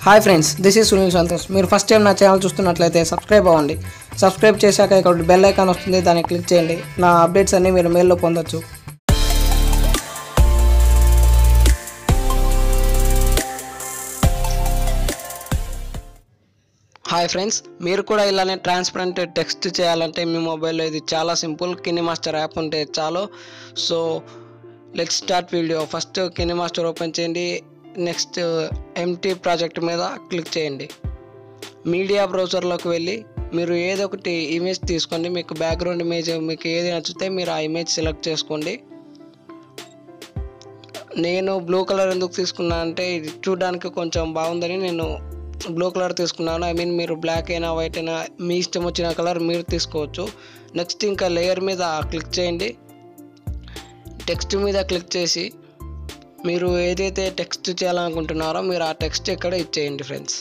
hi friends this is Sunil Santosh మీరు first time నా channel చూస్తున్నట్లయితే సబ్స్క్రైబ్ అవ్వండి సబ్స్క్రైబ్ చేశాక ఇక్కడ బెల్ ఐకాన్ వస్తుంది దాన్ని క్లిక్ చేయండి నా అప్డేట్స్ అన్నీ మీరు మెయిల్లో పొందొచ్చు హాయ్ ఫ్రెండ్స్ మీరు కూడా ఇలానే ట్రాన్స్పరెంట్ టెక్స్ట్ చేయాలంటే మీ మొబైల్లో ఇది చాలా సింపుల్ కిని మాస్టర్ యాప్ ఉంటే చాలు so let start video first KineMaster open చేయండి నెక్స్ట్ ఎంటీ ప్రాజెక్ట్ మీద క్లిక్ చేయండి మీడియా బ్రౌజర్లోకి వెళ్ళి మీరు ఏదో ఒకటి ఇమేజ్ తీసుకోండి మీకు బ్యాక్గ్రౌండ్ ఇమేజ్ మీకు ఏది నచ్చితే మీరు ఆ ఇమేజ్ సెలెక్ట్ చేసుకోండి నేను బ్లూ కలర్ ఎందుకు తీసుకున్నా అంటే ఇది చూడడానికి కొంచెం బాగుందని నేను బ్లూ కలర్ తీసుకున్నాను ఐ మీన్ మీరు బ్లాక్ అయినా వైట్ అయినా మీ ఇష్టం వచ్చిన కలర్ మీరు తీసుకోవచ్చు నెక్స్ట్ ఇంకా లేయర్ మీద క్లిక్ చేయండి టెక్స్ట్ మీద క్లిక్ చేసి మీరు ఏదైతే టెక్స్ట్ చేయాలనుకుంటున్నారో మీరు ఆ టెక్స్ట్ ఇక్కడ ఇచ్చేయండి ఫ్రెండ్స్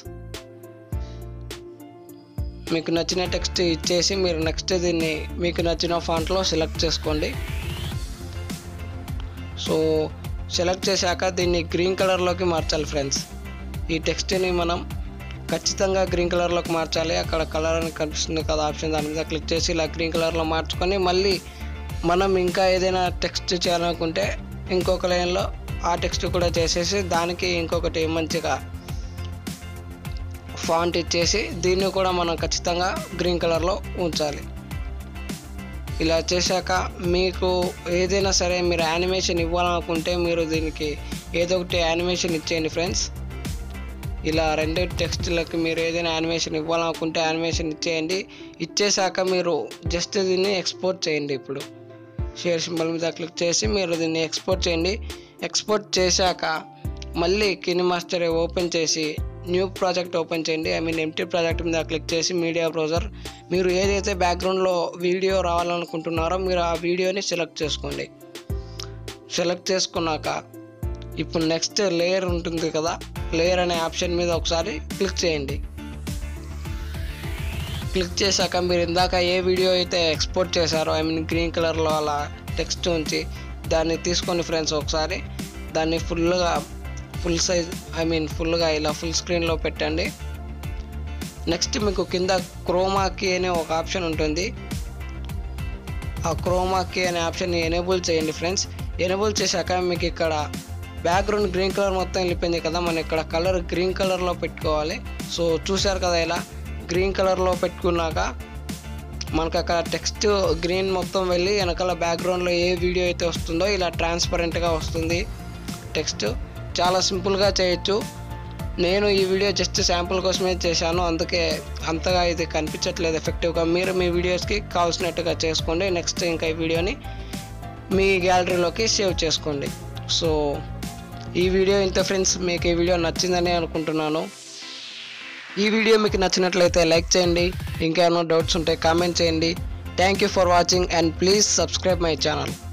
మీకు నచ్చిన టెక్స్ట్ ఇచ్చేసి మీరు నెక్స్ట్ దీన్ని మీకు నచ్చిన ఫాంట్లో సెలెక్ట్ చేసుకోండి సో సెలెక్ట్ చేశాక దీన్ని గ్రీన్ కలర్లోకి మార్చాలి ఫ్రెండ్స్ ఈ టెక్స్ట్ని మనం ఖచ్చితంగా గ్రీన్ కలర్లోకి మార్చాలి అక్కడ కలర్ అని కనిపిస్తుంది కదా ఆప్షన్ దాని మీద క్లిక్ చేసి ఇలా గ్రీన్ కలర్లో మార్చుకొని మళ్ళీ మనం ఇంకా ఏదైనా టెక్స్ట్ చేయాలనుకుంటే ఇంకొక లైన్లో ఆ టెక్స్ట్ కూడా చేసేసి దానికి ఇంకొకటి మంచిగా ఫాంట్ ఇచ్చేసి దీన్ని కూడా మనం ఖచ్చితంగా గ్రీన్ కలర్లో ఉంచాలి ఇలా చేశాక మీకు ఏదైనా సరే మీరు యానిమేషన్ ఇవ్వాలనుకుంటే మీరు దీనికి ఏదో ఒకటి యానిమేషన్ ఇచ్చేయండి ఫ్రెండ్స్ ఇలా రెండు టెక్స్ట్లకి మీరు ఏదైనా యానిమేషన్ ఇవ్వాలనుకుంటే యానిమేషన్ ఇచ్చేయండి ఇచ్చేసాక మీరు జస్ట్ దీన్ని ఎక్స్పోర్ట్ చేయండి ఇప్పుడు షేర్ సింబల్ మీద క్లిక్ చేసి మీరు దీన్ని ఎక్స్పోర్ట్ చేయండి ఎక్స్పోర్ట్ చేశాక మళ్ళీ కిని మాస్టర్ ఓపెన్ చేసి న్యూ ప్రాజెక్ట్ ఓపెన్ చేయండి ఐ మీన్ ఎంటీ ప్రాజెక్ట్ మీద క్లిక్ చేసి మీడియా బ్రౌజర్ మీరు ఏదైతే బ్యాక్గ్రౌండ్లో వీడియో రావాలనుకుంటున్నారో మీరు ఆ వీడియోని సెలెక్ట్ చేసుకోండి సెలెక్ట్ చేసుకున్నాక ఇప్పుడు నెక్స్ట్ లేయర్ ఉంటుంది కదా లేయర్ అనే ఆప్షన్ మీద ఒకసారి క్లిక్ చేయండి క్లిక్ చేశాక మీరు ఇందాక ఏ వీడియో అయితే ఎక్స్పోర్ట్ చేశారో ఐ మీన్ గ్రీన్ కలర్లో అలా టెక్స్ట్ ఉంచి దాన్ని తీసుకొని ఫ్రెండ్స్ ఒకసారి దాన్ని ఫుల్గా ఫుల్ సైజ్ ఐ మీన్ ఫుల్గా ఇలా ఫుల్ స్క్రీన్లో పెట్టండి నెక్స్ట్ మీకు కింద క్రోమాకి అనే ఒక ఆప్షన్ ఉంటుంది ఆ క్రోమాకి అనే ఆప్షన్ని ఎనేబుల్ చేయండి ఫ్రెండ్స్ ఎనేబుల్ చేశాక మీకు ఇక్కడ బ్యాక్గ్రౌండ్ గ్రీన్ కలర్ మొత్తం వెళ్ళిపోయింది కదా మనం ఇక్కడ కలర్ గ్రీన్ కలర్లో పెట్టుకోవాలి సో చూశారు కదా ఇలా గ్రీన్ కలర్లో పెట్టుకున్నాక మనకు అక్కడ టెక్స్ట్ గ్రీన్ మొత్తం వెళ్ళి వెనకాల బ్యాక్గ్రౌండ్లో ఏ వీడియో అయితే వస్తుందో ఇలా ట్రాన్స్పరెంట్గా వస్తుంది టెక్స్ట్ చాలా సింపుల్గా చేయొచ్చు నేను ఈ వీడియో జస్ట్ శాంపుల్ కోసమే చేశాను అందుకే అంతగా ఇది కనిపించట్లేదు ఎఫెక్టివ్గా మీరు మీ వీడియోస్కి కావాల్సినట్టుగా చేసుకోండి నెక్స్ట్ ఇంకా ఈ వీడియోని మీ గ్యాలరీలోకి సేవ్ చేసుకోండి సో ఈ వీడియో ఇంత ఫ్రెండ్స్ మీకు ఈ వీడియో నచ్చిందని అనుకుంటున్నాను ఈ వీడియో మీకు నచ్చినట్లయితే లైక్ చేయండి ఇంకేమైనా డౌట్స్ ఉంటే కామెంట్ చేయండి thank you for watching and please subscribe my channel